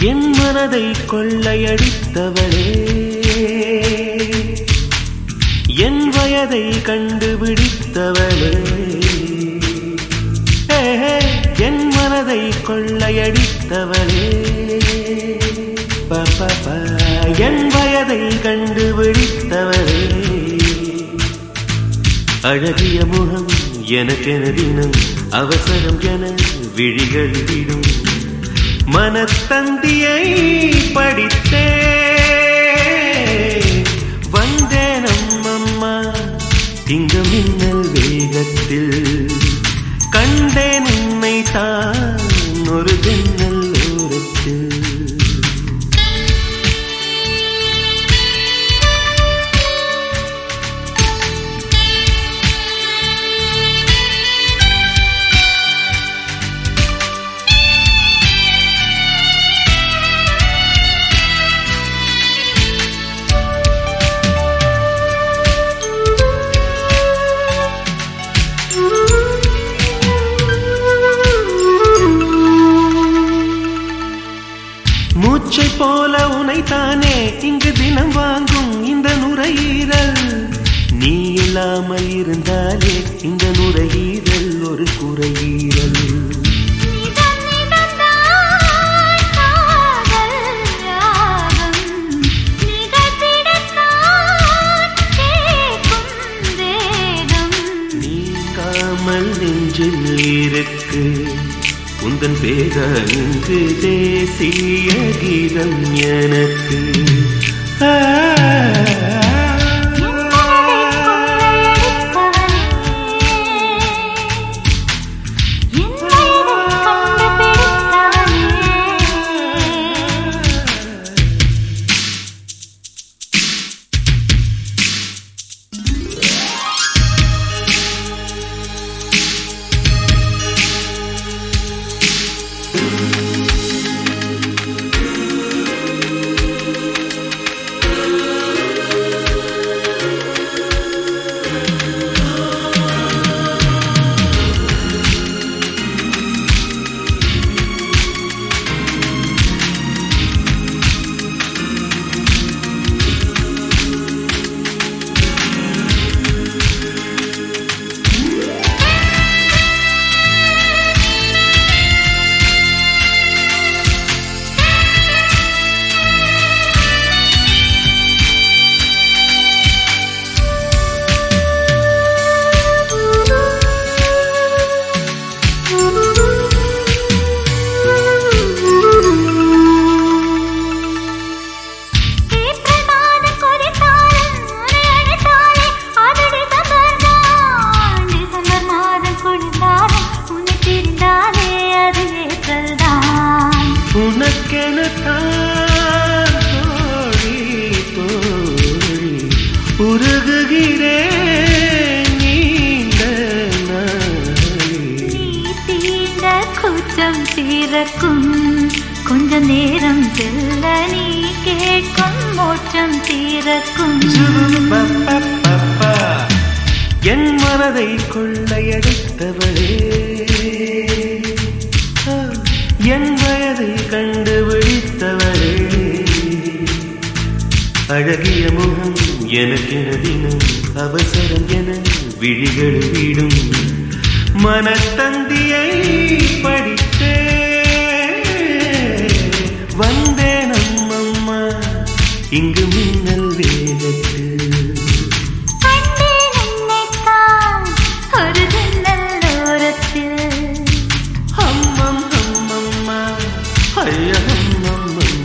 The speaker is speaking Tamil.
என் மனதை கொள்ளையடித்தவளே என் வயதை கண்டுபிடித்தவளே ஏ, என் மனதை கொள்ளையடித்தவளே ப, ப, ப, என் வயதை கண்டுபிடித்தவளே அழகிய முகம் எனக்கென தினம் அவசரம் என விழிகள் விடும் மனத்தந்தியை படித்தே வந்தேன் அம்மம்மா திங்க மின்னல் வேகத்தில் கண்டேன் உன்னை தான் ஒரு ஜன்னல் ஓரத்தில் மூச்சை போல உனைத்தானே இங்கு தினம் வாங்கும் இந்த நுரையீரல் நீ இல்லாமல் இருந்தாலே இந்த நுரையீரல் ஒரு குறையீரல் நீங்காமல் நெஞ்சில் இருக்கு உந்தன் பேரா இங்கு தேசிய கீதம் எனக்கு ஆ, உனக்கெனத்தான் தோழி தோழி உருகுகிறேன் நீண்ட நாளில். கூச்சம் தீரக்கும் கொஞ்ச நேரம் செல்ல நீ கேட்கும் மோட்சம் தீரக்கும் பப்பப்பப்பா. என் மனதை கொள்ளையடித்தவளே ஆ, என் வயதை கண்டுபிடித்தவளே அழகிய முகம் எனக்கென தினம் அவசரம் என விழிகள் விடும் மனத்தந்தியை படித்தே வந்தேன் அம்மம்மா இங்கு மின்னல் வேகத்தில் கண்டேன் என்னைத்தான் ஒரு ஜன்னல் ஓரத்தில் அம்மம் அம்மம்மா ஐயா அம்மம்மம்மா